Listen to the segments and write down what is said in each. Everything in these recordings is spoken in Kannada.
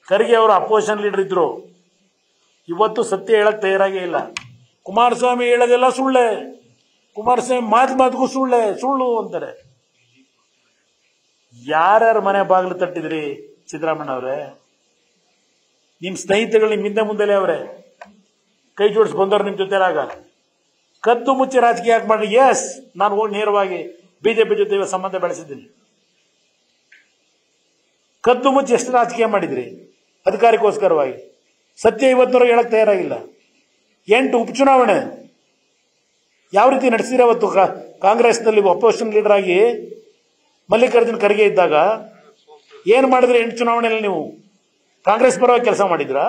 ಖರ್ಗೆ ಅವರು ಅಪೋಸಿಷನ್ ಲೀಡರ್ ಇದ್ರು ಇವತ್ತು ಸತ್ಯ ಹೇಳಕ್ ತಯಾರಾಗೇ ಇಲ್ಲ ಕುಮಾರಸ್ವಾಮಿ ಹೇಳೋದೆಲ್ಲ ಸುಳ್ಳೆ ಕುಮಾರಸ್ವಾಮಿ ಮಾತು ಮಾತಿಗೂ ಸುಳ್ಳೆ ಸುಳ್ಳು ಅಂತಾರೆ ಯಾರ್ಯಾರ ಮನೆ ಬಾಗಿಲು ತಟ್ಟಿದ್ರಿ ಸಿದ್ದರಾಮಣ್ಣ ಅವರೇ ನಿಮ್ ಸ್ನೇಹಿತಗಳು ನಿಮ್ ಹಿಂದೆ ಮುಂದೆಲೆ ಅವರೇ ಕೈ ಜೋಡಿಸಿ ಬಂದವ್ರು ನಿಮ್ ಜೊತೆಲಾಗ ಕದ್ದು ಮುಚ್ಚಿ ರಾಜಕೀಯ ಯಾಕೆ ಮಾಡಿ ಎಸ್ ನಾನು ಹೋಗಿ ನೇರವಾಗಿ ಬಿಜೆಪಿ ಜೊತೆ ಇವತ್ತು ಸಂಬಂಧ ಬೆಳೆಸಿದ್ದೀನಿ ಕದ್ದು ಮುಚ್ಚಿ ಎಷ್ಟು ರಾಜಕೀಯ ಮಾಡಿದ್ರಿ ಅಧಿಕಾರಕ್ಕೋಸ್ಕರವಾಗಿ ಸತ್ಯ ಇವತ್ತಿನವರೆಗೆ ಹೇಳಕ್ ತಯಾರಾಗಿಲ್ಲ ಎಂಟು ಉಪಚುನಾವಣೆ ಯಾವ ರೀತಿ ನಡೆಸಿದ್ರೆ ಅವತ್ತು ಕಾ- ಕಾಂಗ್ರೆಸ್ನಲ್ಲಿ ಅಪೋಸಿಷನ್ ಲೀಡರ್ ಆಗಿ ಮಲ್ಲಿಕಾರ್ಜುನ್ ಖರ್ಗೆ ಇದ್ದಾಗ ಏನ್ ಮಾಡಿದ್ರಿ ಎಂಟು ಚುನಾವಣೆಯಲ್ಲಿ ನೀವು ಕಾಂಗ್ರೆಸ್ ಪರವಾಗಿ ಕೆಲಸ ಮಾಡಿದ್ರಾ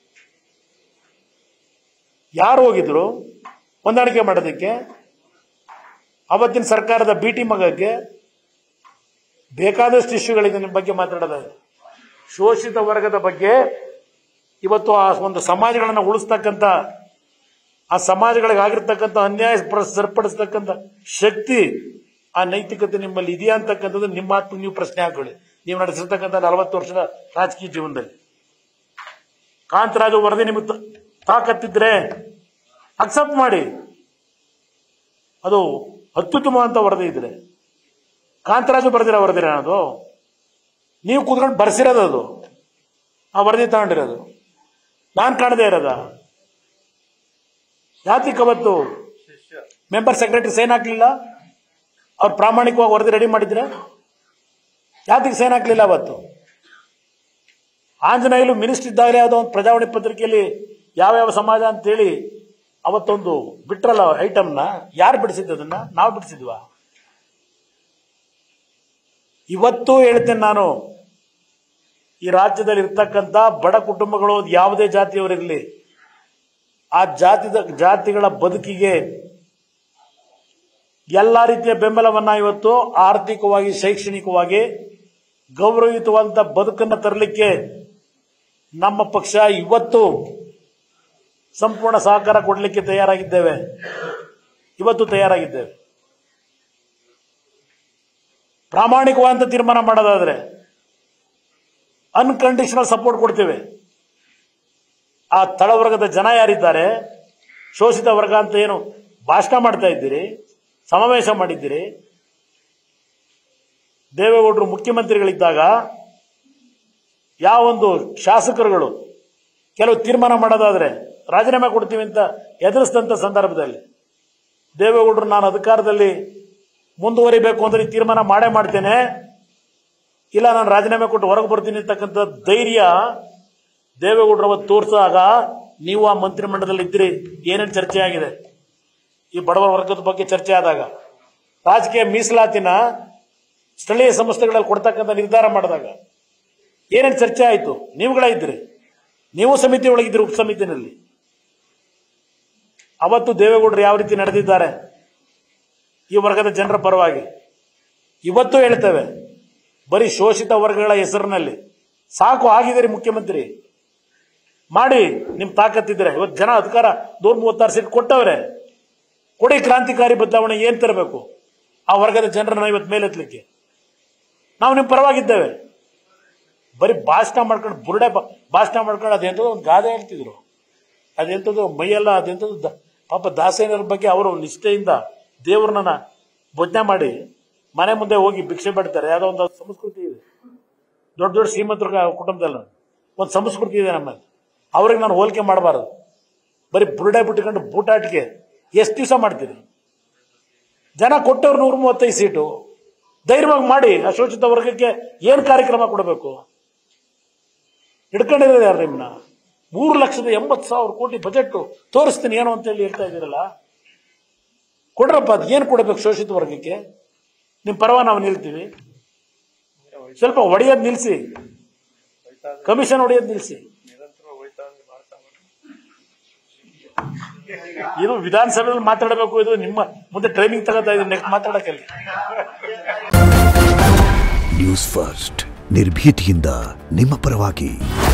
ಯಾರು ಹೋಗಿದ್ರು ಹೊಂದಾಣಿಕೆ ಮಾಡೋದಕ್ಕೆ ಅವತ್ತಿನ ಸರ್ಕಾರದ ಬಿಟಿ ಮಗಕ್ಕೆ ಬೇಕಾದಷ್ಟು ಇಶ್ಯೂಗಳಿದೆ ನಿಮ್ಮ ಬಗ್ಗೆ ಮಾತಾಡೋದಾದ್ರೆ ಶೋಷಿತ ವರ್ಗದ ಬಗ್ಗೆ ಇವತ್ತು ಆ ಒಂದು ಸಮಾಜಗಳನ್ನು ಉಳಿಸ್ತಕ್ಕಂಥ ಆ ಸಮಾಜಗಳಿಗೆ ಆಗಿರ್ತಕ್ಕಂಥ ಅನ್ಯಾಯ ಪ್ರ- ಸರಿಪಡಿಸ್ತಕ್ಕಂಥ ಶಕ್ತಿ ಆ ನೈತಿಕತೆ ನಿಮ್ಮಲ್ಲಿ ಇದೆಯಾ ಅಂತಕ್ಕಂಥದ್ದು ನಿಮ್ಮ ಮಾತು ನೀವು ಪ್ರಶ್ನೆ ಹಾಕೊಳ್ಳಿ ನೀವು ನಡೆಸಿರ್ತಕ್ಕಂಥ ನಲವತ್ತು ವರ್ಷದ ರಾಜಕೀಯ ಜೀವನದಲ್ಲಿ ಕಾಂತರಾಜು ವರದಿ ನಿಮಗೆ ತ- ತಾಕತ್ತಿದ್ರೆ ಅಕ್ಸೆಪ್ಟ್ ಮಾಡಿ ಅದು ಅತ್ಯುತ್ತಮವಂತ ವರದಿ ಇದ್ರೆ ಕಾಂತರಾಜು ಬರೆದಿರೋ ವರದಿರ ಅದು ನೀವು ಕೂತ್ಕೊಂಡು ಬರ್ಸಿರೋದು ಅದು ಆ ವರದಿ ತಗೊಂಡಿರೋದು ನಾನು ಕಾಣದೇ ಇರೋದ ಯಾತಿಕ್ ಅವತ್ತು ಮೆಂಬರ್ ಸೆಕ್ರೆಟರಿ ಸೈನ್ ಹಾಕ್ಲಿಲ್ಲ ಅವ್ರು ಪ್ರಾಮಾಣಿಕವಾಗಿ ವರದಿ ರೆಡಿ ಮಾಡಿದ್ರೆ ಯಾತಿಗೆ ಸೈನ್ ಹಾಕ್ಲಿಲ್ಲ ಅವತ್ತು ಆಂಜನೇಯಲು ಮಿನಿಸ್ಟರ್ ಇದ್ದಾಗಲೇ ಯಾವುದೋ ಒಂದು ಪ್ರಜಾವಾಣಿ ಪತ್ರಿಕೆಯಲ್ಲಿ ಯಾವ್ಯಾವ ಸಮಾಜ ಅಂತೇಳಿ ಅವತ್ತೊಂದು ಬಿಟ್ರಲ್ಲ ಐಟಮ್ನ ಯಾರು ಬಿಡಿಸಿದ್ದು ಅದನ್ನ ನಾವು ಬಿಡಿಸಿದ್ವಾ ಇವತ್ತು ಹೇಳ್ತೇನೆ ನಾನು ಈ ರಾಜ್ಯದಲ್ಲಿ ಇರ್ತಕ್ಕಂಥ ಬಡ ಕುಟುಂಬಗಳು ಯಾವುದೇ ಜಾತಿಯವರಿರಲಿ ಆ ಜಾತಿದ ಜಾತಿಗಳ ಬದುಕಿಗೆ ಎಲ್ಲ ರೀತಿಯ ಬೆಂಬಲವನ್ನ ಇವತ್ತು ಆರ್ಥಿಕವಾಗಿ ಶೈಕ್ಷಣಿಕವಾಗಿ ಗೌರವಯುತವಾದಂಥ ಬದುಕನ್ನು ತರಲಿಕ್ಕೆ ನಮ್ಮ ಪಕ್ಷ ಇವತ್ತು ಸಂಪೂರ್ಣ ಸಹಕಾರ ಕೊಡಲಿಕ್ಕೆ ತಯಾರಾಗಿದ್ದೇವೆ ಇವತ್ತು ತಯಾರಾಗಿದ್ದೇವೆ ಪ್ರಾಮಾಣಿಕವಾದಂಥ ತೀರ್ಮಾನ ಮಾಡೋದಾದ್ರೆ ಅನ್ಕಂಡೀಷನಲ್ ಸಪೋರ್ಟ್ ಕೊಡ್ತೇವೆ ಆ ತಳವರ್ಗದ ಜನ ಯಾರಿದ್ದಾರೆ ಶೋಷಿತ ವರ್ಗ ಅಂತ ಏನು ಭಾಷಣ ಮಾಡ್ತಾ ಇದ್ದೀರಿ ಸಮಾವೇಶ ಮಾಡಿದ್ದೀರಿ ದೇವೇಗೌಡರು ಮುಖ್ಯಮಂತ್ರಿಗಳಿದ್ದಾಗ ಯಾವೊಂದು ಶಾಸಕರುಗಳು ಕೆಲವು ತೀರ್ಮಾನ ಮಾಡೋದಾದ್ರೆ ರಾಜೀನಾಮೆ ಕೊಡ್ತೀವಿ ಅಂತ ಎದುರಿಸಿದಂಥ ಸಂದರ್ಭದಲ್ಲಿ ದೇವೇಗೌಡರು ನಾನು ಅಧಿಕಾರದಲ್ಲಿ ಮುಂದುವರಿಬೇಕು ಅಂದ್ರೆ ಈ ತೀರ್ಮಾನ ಮಾಡೇ ಮಾಡ್ತೇನೆ ಇಲ್ಲ ನಾನು ರಾಜೀನಾಮೆ ಕೊಟ್ಟು ಹೊರಗೆ ಬರ್ತೀನಿ ಅಂತಕ್ಕಂಥ ಧೈರ್ಯ ದೇವೇಗೌಡರು ಅವತ್ತು ತೋರಿಸಿದಾಗ ನೀವು ಆ ಮಂತ್ರಿಮಂಡಲದಲ್ಲಿ ಇದ್ರಿ ಏನೇನು ಚರ್ಚೆ ಆಗಿದೆ ಈ ಬಡವರ ವರ್ಗದ ಬಗ್ಗೆ ಚರ್ಚೆ ಆದಾಗ ರಾಜಕೀಯ ಮೀಸಲಾತಿನ ಸ್ಥಳೀಯ ಸಂಸ್ಥೆಗಳಲ್ಲಿ ಕೊಡ್ತಕ್ಕಂಥ ನಿರ್ಧಾರ ಮಾಡಿದಾಗ ಏನೇನು ಚರ್ಚೆ ಆಯಿತು ನೀವುಗಳೇ ಇದ್ರಿ ನೀವು ಸಮಿತಿ ಒಳಗಿದ್ರಿ ಉಪಸಮಿತಿನಲ್ಲಿ ಅವತ್ತು ದೇವೇಗೌಡರು ಯಾವ ರೀತಿ ನಡೆದಿದ್ದಾರೆ ಈ ವರ್ಗದ ಜನರ ಪರವಾಗಿ ಇವತ್ತು ಹೇಳ್ತೇವೆ ಬರೀ ಶೋಷಿತ ವರ್ಗಗಳ ಹೆಸರಿನಲ್ಲಿ ಸಾಕು ಆಗಿದ್ದೀರಿ ಮುಖ್ಯಮಂತ್ರಿ ಮಾಡಿ ನಿಮ್ ತಾಕತ್ತಿದ್ರೆ ಇವತ್ತು ಜನ ಅಧಿಕಾರ ನೂರ ಮೂವತ್ತಾರು ಸೀಟ್ ಕೊಟ್ಟವ್ರೆ ಕೊಡಿ ಕ್ರಾಂತಿಕಾರಿ ಬದಲಾವಣೆ ಏನ್ ತರಬೇಕು ಆ ವರ್ಗದ ಜನರನ್ನ ಇವತ್ತು ಮೇಲೆತ್ತಲಿಕ್ಕೆ ನಾವು ನಿಮ್ಮ ಪರವಾಗಿದ್ದೇವೆ ಬರೀ ಭಾಷಣ ಮಾಡ್ಕೊಂಡು ಬುರುಡೆ ಬಾ- ಭಾಷಣ ಮಾಡ್ಕೊಂಡು ಅದೆಂಥದ್ದು ಒಂದು ಗಾದೆ ಹೇಳ್ತಿದ್ರು ಅದೆಂಥದ್ದು ಮೈಯೆಲ್ಲ ಅದೆಂಥದ್ದು ದ- ಪಾಪ ದಾಸೇನರ ಬಗ್ಗೆ ಅವರು ನಿಷ್ಠೆಯಿಂದ ದೇವ್ರನ್ನ ಭೋಜನೆ ಮಾಡಿ ಮನೆ ಮುಂದೆ ಹೋಗಿ ಭಿಕ್ಷೆ ಬಿಡ್ತಾರೆ ಯಾವುದೋ ಒಂದು ಸಂಸ್ಕೃತಿ ಇದೆ ದೊಡ್ಡ ದೊಡ್ಡ ಶ್ರೀಮಂತರ ಕುಟುಂಬದಲ್ಲಿ ಒಂದು ಸಂಸ್ಕೃತಿ ಇದೆ ನಮ್ಮಲ್ಲಿ ಅವ್ರಿಗೆ ನಾನು ಹೋಲಿಕೆ ಮಾಡಬಾರದು ಬರೀ ಬುರುಡೆ ಬಿಟ್ಕೊಂಡು ಬೂಟಾಟಿಕೆ ಎಷ್ಟು ದಿವಸ ಮಾಡ್ತೀರಿ ಜನ ಕೊಟ್ಟವ್ರು ನೂರ ಮೂವತ್ತೈದು ಸೀಟು ಧೈರ್ಯವಾಗಿ ಮಾಡಿ ಅಶೋಷಿತ ವರ್ಗಕ್ಕೆ ಏನು ಕಾರ್ಯಕ್ರಮ ಕೊಡಬೇಕು ಹಿಡ್ಕೊಂಡಿರೋದು ಯಾರು ನಿಮ್ಮನ್ನ ಮೂರು ಲಕ್ಷದ ಎಂಬತ್ತು ಸಾವಿರ ಕೋಟಿ ಬಜೆಟ್ ತೋರಿಸ್ತೀನಿ ಏನು ಅಂತೇಳಿ ಹೇಳ್ತಾ ಇದ್ದೀರಲ್ಲ ಕೊಡ್ರಪ್ಪ ಅದು ಏನು ಕೊಡಬೇಕು ಶೋಷಿತ ವರ್ಗಕ್ಕೆ ನಿಮ್ಮ ಪರವ ನಾವು ನಿಲ್ತೀವಿ ಸ್ವಲ್ಪ ಹೊಡೆಯೋದು ನಿಲ್ಲಿಸಿ ಕಮಿಷನ್ ಹೊಡೆಯೋದು ನಿಲ್ಲಿಸಿ ಇದು ವಿಧಾನಸಭೆಯಲ್ಲಿ ಮಾತಾಡಬೇಕು ಇದು ನಿಮ್ಮ ಮುಂದೆ ಟ್ರೈನಿಂಗ್ ತಗೋತಾ ಇದ್ದೀನಿ ನೆಕ್ಸ್ಟ್ ಮಾತಾಡಕ್ಕೆ ನ್ಯೂಸ್ ಫಸ್ಟ್ ನಿರ್ಭೀತಿಯಿಂದ ನಿಮ್ಮ ಪರವಾಗಿ